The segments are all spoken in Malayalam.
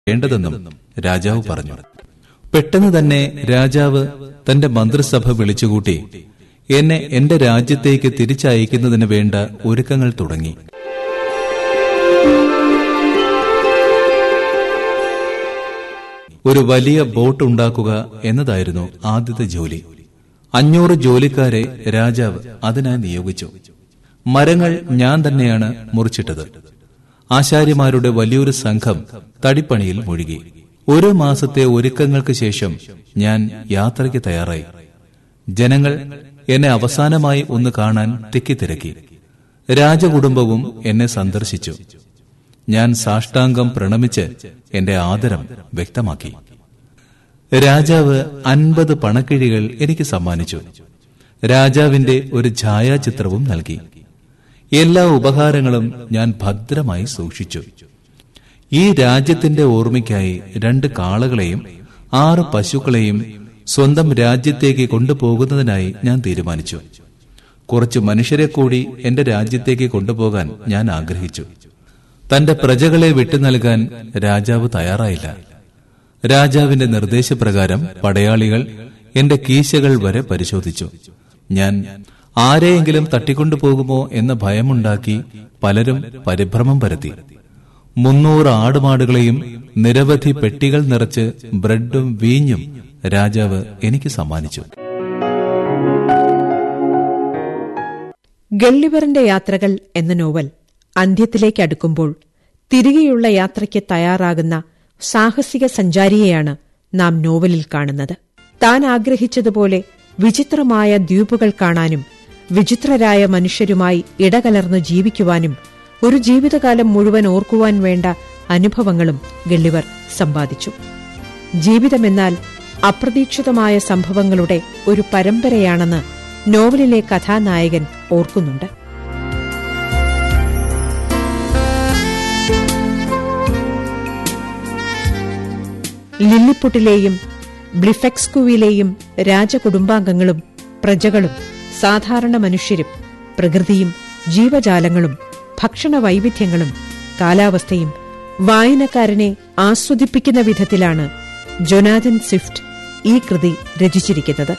വേണ്ടതെന്നും രാജാവ് പറഞ്ഞു പെട്ടെന്ന് തന്നെ രാജാവ് തന്റെ മന്ത്രിസഭ വിളിച്ചുകൂട്ടി എന്നെ എന്റെ രാജ്യത്തേക്ക് തിരിച്ചയക്കുന്നതിന് വേണ്ട ഒരുക്കങ്ങൾ തുടങ്ങി ഒരു വലിയ ബോട്ട് ഉണ്ടാക്കുക എന്നതായിരുന്നു ആദ്യത്തെ ജോലി അഞ്ഞൂറ് ജോലിക്കാരെ രാജാവ് അതിനായി നിയോഗിച്ചു മരങ്ങൾ ഞാൻ തന്നെയാണ് മുറിച്ചിട്ടത് ആശാരിമാരുടെ വലിയൊരു സംഘം തടിപ്പണിയിൽ മുഴുകി ഒരു മാസത്തെ ഒരുക്കങ്ങൾക്ക് ശേഷം ഞാൻ യാത്രയ്ക്ക് തയ്യാറായി ജനങ്ങൾ എന്നെ അവസാനമായി ഒന്ന് കാണാൻ തിക്കിത്തിരക്കി രാജകുടുംബവും എന്നെ സന്ദർശിച്ചു ഞാൻ സാഷ്ടാംഗം പ്രണമിച്ച് എന്റെ ആദരം വ്യക്തമാക്കി രാജാവ് അൻപത് പണക്കിഴികൾ എനിക്ക് സമ്മാനിച്ചു രാജാവിന്റെ ഒരു ഛായാചിത്രവും നൽകി എല്ലാ ഉപഹാരങ്ങളും ഞാൻ ഭദ്രമായി സൂക്ഷിച്ചു ഈ രാജ്യത്തിന്റെ ഓർമ്മയ്ക്കായി രണ്ട് കാളകളെയും ആറ് പശുക്കളെയും സ്വന്തം രാജ്യത്തേക്ക് കൊണ്ടുപോകുന്നതിനായി ഞാൻ തീരുമാനിച്ചു കുറച്ച് മനുഷ്യരെ കൂടി എന്റെ രാജ്യത്തേക്ക് കൊണ്ടുപോകാൻ ഞാൻ ആഗ്രഹിച്ചു തന്റെ പ്രജകളെ വിട്ടു നൽകാൻ രാജാവ് തയ്യാറായില്ല രാജാവിന്റെ നിർദ്ദേശപ്രകാരം പടയാളികൾ എന്റെ കീശകൾ വരെ പരിശോധിച്ചു ഞാൻ ആരെയെങ്കിലും തട്ടിക്കൊണ്ടുപോകുമോ എന്ന ഭയമുണ്ടാക്കി പലരും പരിഭ്രമം പരത്തി മുന്നൂറ് ആടുമാടുകളെയും നിരവധി പെട്ടികൾ നിറച്ച് ബ്രെഡും വീഞ്ഞും രാജാവ് എനിക്ക് സമ്മാനിച്ചു ഗള്ളിവറിന്റെ യാത്രകൾ എന്ന നോവൽ അന്ത്യത്തിലേക്ക് അടുക്കുമ്പോൾ തിരികെയുള്ള യാത്രയ്ക്ക് തയ്യാറാകുന്ന സാഹസിക സഞ്ചാരിയെയാണ് നാം നോവലിൽ കാണുന്നത് താൻ ആഗ്രഹിച്ചതുപോലെ വിചിത്രമായ ദ്വീപുകൾ കാണാനും വിചിത്രരായ മനുഷ്യരുമായി ഇടകലർന്ന് ജീവിക്കുവാനും ഒരു ജീവിതകാലം മുഴുവൻ ഓർക്കുവാൻ വേണ്ട അനുഭവങ്ങളും ഗള്ളിവർ സമ്പാദിച്ചു ജീവിതമെന്നാൽ അപ്രതീക്ഷിതമായ സംഭവങ്ങളുടെ ഒരു പരമ്പരയാണെന്ന് നോവലിലെ കഥാനായകൻ ഓർക്കുന്നുണ്ട് ലില്ലിപ്പുട്ടിലെയും ബ്ലിഫെക്സ്കുവിലെയും രാജകുടുംബാംഗങ്ങളും പ്രജകളും സാധാരണ മനുഷ്യരും പ്രകൃതിയും ജീവജാലങ്ങളും ഭക്ഷണ വൈവിധ്യങ്ങളും കാലാവസ്ഥയും വായനക്കാരനെ ആസ്വദിപ്പിക്കുന്ന വിധത്തിലാണ് ജൊനാഥൻ സ്വിഫ്റ്റ് ഈ കൃതി രചിച്ചിരിക്കുന്നത്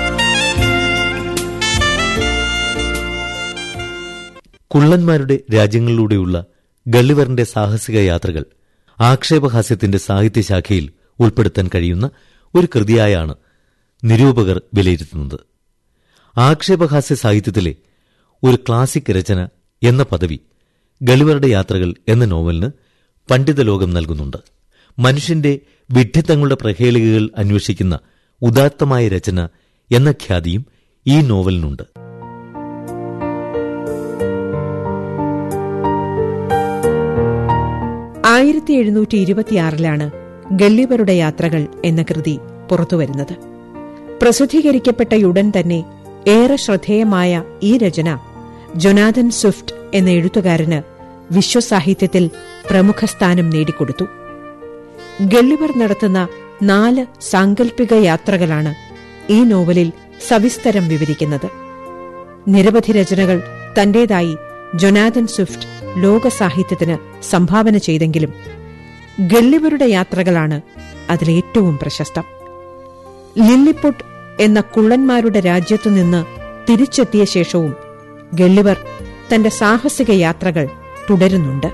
കുള്ളന്മാരുടെ രാജ്യങ്ങളിലൂടെയുള്ള ഗള്ളിവറിന്റെ സാഹസിക യാത്രകൾ ആക്ഷേപഹാസ്യത്തിന്റെ സാഹിത്യശാഖയിൽ ഉൾപ്പെടുത്താൻ കഴിയുന്ന ഒരു കൃതിയായാണ് നിരൂപകർ വിലയിരുത്തുന്നത് ആക്ഷേപഹാസ്യ സാഹിത്യത്തിലെ ഒരു ക്ലാസിക് രചന എന്ന പദവി ഗളിവറുടെ യാത്രകൾ എന്ന നോവലിന് പണ്ഡിത ലോകം നൽകുന്നുണ്ട് മനുഷ്യന്റെ വിഡ്ഢിത്തങ്ങളുടെ പ്രഹേളികകൾ അന്വേഷിക്കുന്ന ഉദാത്തമായ രചന എന്ന ഖ്യാതിയും ഈ നോവലിനുണ്ട് ആയിരത്തി എഴുന്നൂറ്റി ഇരുപത്തിയാറിലാണ് ഗള്ളിവരുടെ യാത്രകൾ എന്ന കൃതി പുറത്തുവരുന്നത് പ്രസിദ്ധീകരിക്കപ്പെട്ടയുടൻ തന്നെ ഏറെ ശ്രദ്ധേയമായ ഈ രചന ജൊനാഥൻ സ്വിഫ്റ്റ് എന്ന എഴുത്തുകാരന് വിശ്വസാഹിത്യത്തിൽ പ്രമുഖ സ്ഥാനം നേടിക്കൊടുത്തു ഗള്ളിവർ നടത്തുന്ന നാല് സാങ്കല്പിക യാത്രകളാണ് ഈ നോവലിൽ സവിസ്തരം വിവരിക്കുന്നത് നിരവധി രചനകൾ തന്റേതായി ജൊനാഥൻ സ്വിഫ്റ്റ് ലോക സാഹിത്യത്തിന് സംഭാവന ചെയ്തെങ്കിലും ഗള്ളിവരുടെ യാത്രകളാണ് അതിലേറ്റവും പ്രശസ്തം ലില്ലിപുട്ട് എന്ന കുള്ളന്മാരുടെ രാജ്യത്തുനിന്ന് തിരിച്ചെത്തിയ ശേഷവും ഗള്ളിവർ തന്റെ സാഹസിക യാത്രകൾ തുടരുന്നുണ്ട്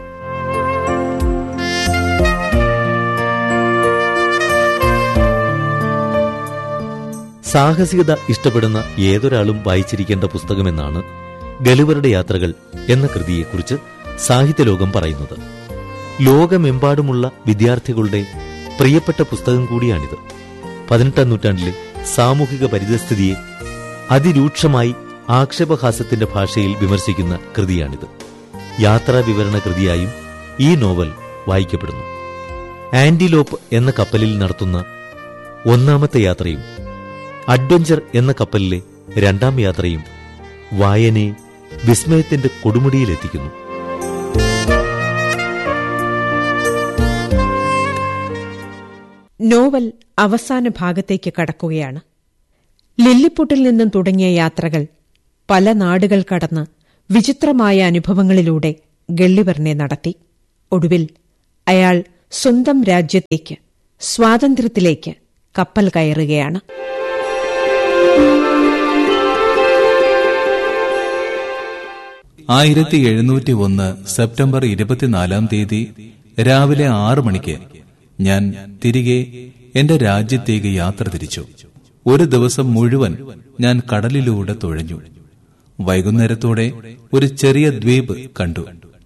സാഹസികത ഇഷ്ടപ്പെടുന്ന ഏതൊരാളും വായിച്ചിരിക്കേണ്ട പുസ്തകമെന്നാണ് ഗലിവറുടെ യാത്രകൾ എന്ന കൃതിയെക്കുറിച്ച് സാഹിത്യലോകം പറയുന്നത് ലോകമെമ്പാടുമുള്ള വിദ്യാർത്ഥികളുടെ പ്രിയപ്പെട്ട പുസ്തകം കൂടിയാണിത് പതിനെട്ടാം നൂറ്റാണ്ടിലെ സാമൂഹിക പരിതസ്ഥിതിയെ അതിരൂക്ഷമായി ആക്ഷേപഹാസ്യത്തിന്റെ ഭാഷയിൽ വിമർശിക്കുന്ന കൃതിയാണിത് യാത്രാ വിവരണ കൃതിയായും ഈ നോവൽ വായിക്കപ്പെടുന്നു ആന്റിലോപ്പ് എന്ന കപ്പലിൽ നടത്തുന്ന ഒന്നാമത്തെ യാത്രയും അഡ്വഞ്ചർ എന്ന കപ്പലിലെ രണ്ടാം യാത്രയും വായനയെ വിസ്മയത്തിന്റെ കൊടുമുടിയിലെത്തിക്കുന്നു നോവൽ അവസാന ഭാഗത്തേക്ക് കടക്കുകയാണ് ലില്ലിപ്പൊട്ടിൽ നിന്നും തുടങ്ങിയ യാത്രകൾ പല നാടുകൾ കടന്ന് വിചിത്രമായ അനുഭവങ്ങളിലൂടെ ഗള്ളിവറിനെ നടത്തി ഒടുവിൽ അയാൾ സ്വന്തം രാജ്യത്തേക്ക് സ്വാതന്ത്ര്യത്തിലേക്ക് കപ്പൽ കയറുകയാണ് ആയിരത്തി എഴുന്നൂറ്റി ഒന്ന് സെപ്റ്റംബർ ഇരുപത്തിനാലാം തീയതി രാവിലെ ആറു മണിക്ക് ഞാൻ തിരികെ എന്റെ രാജ്യത്തേക്ക് യാത്ര തിരിച്ചു ഒരു ദിവസം മുഴുവൻ ഞാൻ കടലിലൂടെ തുഴഞ്ഞു വൈകുന്നേരത്തോടെ ഒരു ചെറിയ ദ്വീപ് കണ്ടു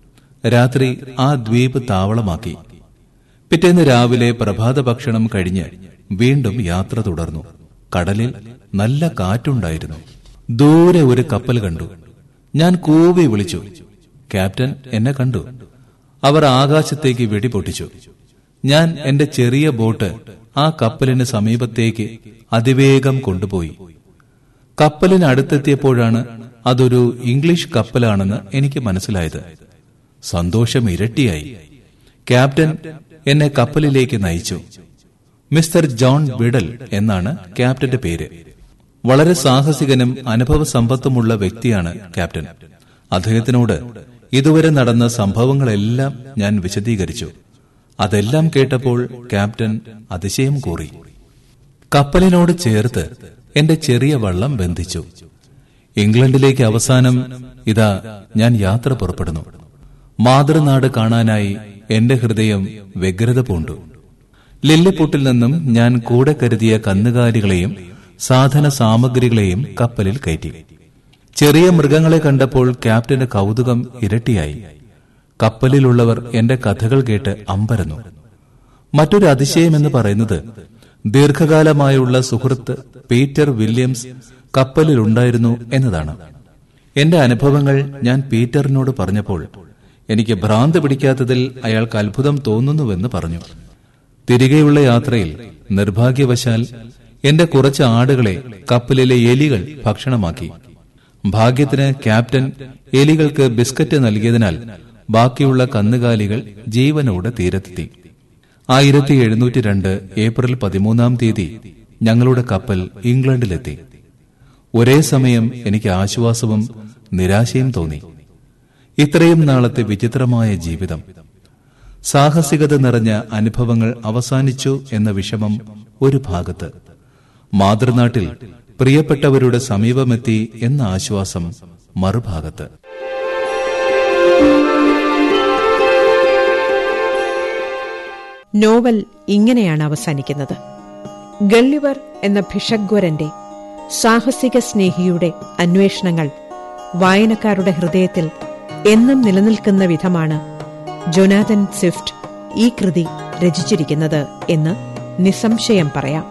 രാത്രി ആ ദ്വീപ് താവളമാക്കി പിറ്റേന്ന് രാവിലെ പ്രഭാത ഭക്ഷണം കഴിഞ്ഞ് വീണ്ടും യാത്ര തുടർന്നു കടലിൽ നല്ല കാറ്റുണ്ടായിരുന്നു ദൂരെ ഒരു കപ്പൽ കണ്ടു ഞാൻ കൂവി വിളിച്ചു ക്യാപ്റ്റൻ എന്നെ കണ്ടു അവർ ആകാശത്തേക്ക് വെടിപൊട്ടിച്ചു ഞാൻ എന്റെ ചെറിയ ബോട്ട് ആ കപ്പലിന് സമീപത്തേക്ക് അതിവേഗം കൊണ്ടുപോയി കപ്പലിന് അടുത്തെത്തിയപ്പോഴാണ് അതൊരു ഇംഗ്ലീഷ് കപ്പലാണെന്ന് എനിക്ക് മനസ്സിലായത് സന്തോഷം ഇരട്ടിയായി ക്യാപ്റ്റൻ എന്നെ കപ്പലിലേക്ക് നയിച്ചു മിസ്റ്റർ ജോൺ ബിഡൽ എന്നാണ് ക്യാപ്റ്റന്റെ പേര് വളരെ സാഹസികനും അനുഭവ സമ്പത്തുമുള്ള വ്യക്തിയാണ് ക്യാപ്റ്റൻ അദ്ദേഹത്തിനോട് ഇതുവരെ നടന്ന സംഭവങ്ങളെല്ലാം ഞാൻ വിശദീകരിച്ചു അതെല്ലാം കേട്ടപ്പോൾ ക്യാപ്റ്റൻ അതിശയം കൂറി കപ്പലിനോട് ചേർത്ത് എന്റെ ചെറിയ വള്ളം ബന്ധിച്ചു ഇംഗ്ലണ്ടിലേക്ക് അവസാനം ഇതാ ഞാൻ യാത്ര പുറപ്പെടുന്നു മാതൃനാട് കാണാനായി എന്റെ ഹൃദയം വ്യഗ്രത പൂണ്ടു ലില്ലിപ്പൂട്ടിൽ നിന്നും ഞാൻ കൂടെ കരുതിയ കന്നുകാലികളെയും സാധന സാമഗ്രികളെയും കപ്പലിൽ കയറ്റി ചെറിയ മൃഗങ്ങളെ കണ്ടപ്പോൾ ക്യാപ്റ്റന്റെ കൗതുകം ഇരട്ടിയായി കപ്പലിലുള്ളവർ എന്റെ കഥകൾ കേട്ട് അമ്പരന്നു മറ്റൊരു അതിശയമെന്ന് പറയുന്നത് ദീർഘകാലമായുള്ള സുഹൃത്ത് പീറ്റർ വില്യംസ് കപ്പലിലുണ്ടായിരുന്നു എന്നതാണ് എന്റെ അനുഭവങ്ങൾ ഞാൻ പീറ്ററിനോട് പറഞ്ഞപ്പോൾ എനിക്ക് ഭ്രാന്ത് പിടിക്കാത്തതിൽ അയാൾക്ക് അത്ഭുതം തോന്നുന്നുവെന്ന് പറഞ്ഞു തിരികെയുള്ള യാത്രയിൽ നിർഭാഗ്യവശാൽ എന്റെ കുറച്ച് ആടുകളെ കപ്പലിലെ എലികൾ ഭക്ഷണമാക്കി ഭാഗ്യത്തിന് ക്യാപ്റ്റൻ എലികൾക്ക് ബിസ്ക്കറ്റ് നൽകിയതിനാൽ ബാക്കിയുള്ള കന്നുകാലികൾ ജീവനോടെ തീരത്തെത്തി ആയിരത്തി എഴുന്നൂറ്റി രണ്ട് ഏപ്രിൽ പതിമൂന്നാം തീയതി ഞങ്ങളുടെ കപ്പൽ ഇംഗ്ലണ്ടിലെത്തി ഒരേ സമയം എനിക്ക് ആശ്വാസവും നിരാശയും തോന്നി ഇത്രയും നാളത്തെ വിചിത്രമായ ജീവിതം സാഹസികത നിറഞ്ഞ അനുഭവങ്ങൾ അവസാനിച്ചു എന്ന വിഷമം ഒരു ഭാഗത്ത് മാതൃനാട്ടിൽ പ്രിയപ്പെട്ടവരുടെ സമീപമെത്തി എന്ന ആശ്വാസം മറുഭാഗത്ത് നോവൽ ഇങ്ങനെയാണ് അവസാനിക്കുന്നത് ഗള്ളിവർ എന്ന ഭിഷഗ്വരന്റെ സാഹസിക സ്നേഹിയുടെ അന്വേഷണങ്ങൾ വായനക്കാരുടെ ഹൃദയത്തിൽ എന്നും നിലനിൽക്കുന്ന വിധമാണ് ജൊനാഥൻ സ്വിഫ്റ്റ് ഈ കൃതി രചിച്ചിരിക്കുന്നത് എന്ന് നിസ്സംശയം പറയാം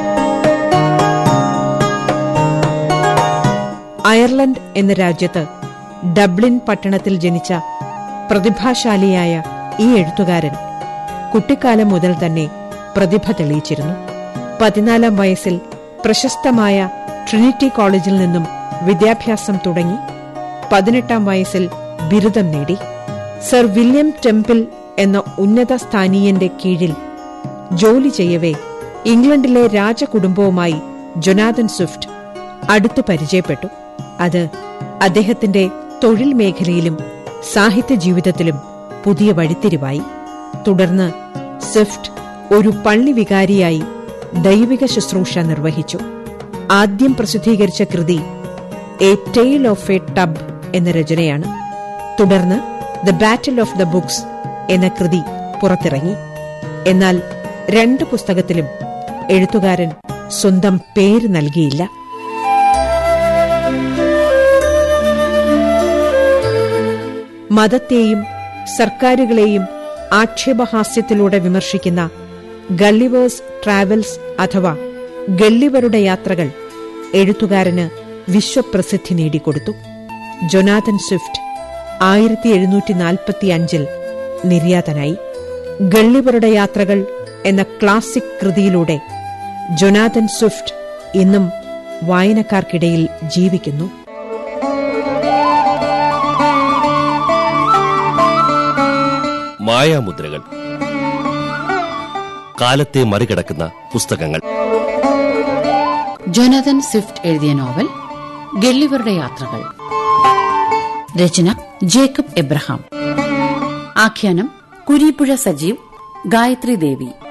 അയർലൻഡ് എന്ന രാജ്യത്ത് ഡബ്ലിൻ പട്ടണത്തിൽ ജനിച്ച പ്രതിഭാശാലിയായ ഈ എഴുത്തുകാരൻ കുട്ടിക്കാലം മുതൽ തന്നെ പ്രതിഭ തെളിയിച്ചിരുന്നു പതിനാലാം വയസ്സിൽ പ്രശസ്തമായ ട്രിനിറ്റി കോളേജിൽ നിന്നും വിദ്യാഭ്യാസം തുടങ്ങി പതിനെട്ടാം വയസ്സിൽ ബിരുദം നേടി സർ വില്യം ടെമ്പിൾ എന്ന ഉന്നത സ്ഥാനീയന്റെ കീഴിൽ ജോലി ചെയ്യവേ ഇംഗ്ലണ്ടിലെ രാജകുടുംബവുമായി ജൊനാഥൻ സ്വിഫ്റ്റ് അടുത്തു പരിചയപ്പെട്ടു അത് അദ്ദേഹത്തിന്റെ തൊഴിൽ മേഖലയിലും സാഹിത്യ ജീവിതത്തിലും പുതിയ വഴിത്തിരിവായി തുടർന്ന് സ്വിഫ്റ്റ് ഒരു പള്ളി വികാരിയായി ദൈവിക ശുശ്രൂഷ നിർവഹിച്ചു ആദ്യം പ്രസിദ്ധീകരിച്ച കൃതി a tale of a tub എന്ന രചനയാണ് തുടർന്ന് the battle of the books എന്ന കൃതി പുറത്തിറങ്ങി എന്നാൽ രണ്ട് പുസ്തകത്തിലും എഴുത്തുകാരൻ സ്വന്തം പേര് നൽകിയില്ല മതത്തെയും സർക്കാരുകളെയും ആക്ഷേപഹാസ്യത്തിലൂടെ വിമർശിക്കുന്ന ഗള്ളിവേഴ്സ് ട്രാവൽസ് അഥവാ ഗള്ളിവരുടെ യാത്രകൾ എഴുത്തുകാരന് വിശ്വപ്രസിദ്ധി നേടിക്കൊടുത്തു ജൊനാഥൻ സ്വിഫ്റ്റ് ആയിരത്തി എഴുന്നൂറ്റി നാൽപ്പത്തി അഞ്ചിൽ നിര്യാതനായി ഗള്ളിവരുടെ യാത്രകൾ എന്ന ക്ലാസിക് കൃതിയിലൂടെ ജൊനാഥൻ സ്വിഫ്റ്റ് ഇന്നും വായനക്കാർക്കിടയിൽ ജീവിക്കുന്നു മായാമുദ്രകൾ കാലത്തെ മറികടക്കുന്ന പുസ്തകങ്ങൾ ജോനാഥൻ സ്വിഫ്റ്റ് എഴുതിയ നോവൽ ഗള്ളിവരുടെ യാത്രകൾ രചന ജേക്കബ് എബ്രഹാം ആഖ്യാനം കുരീപ്പുഴ സജീവ് ഗായത്രി ദേവി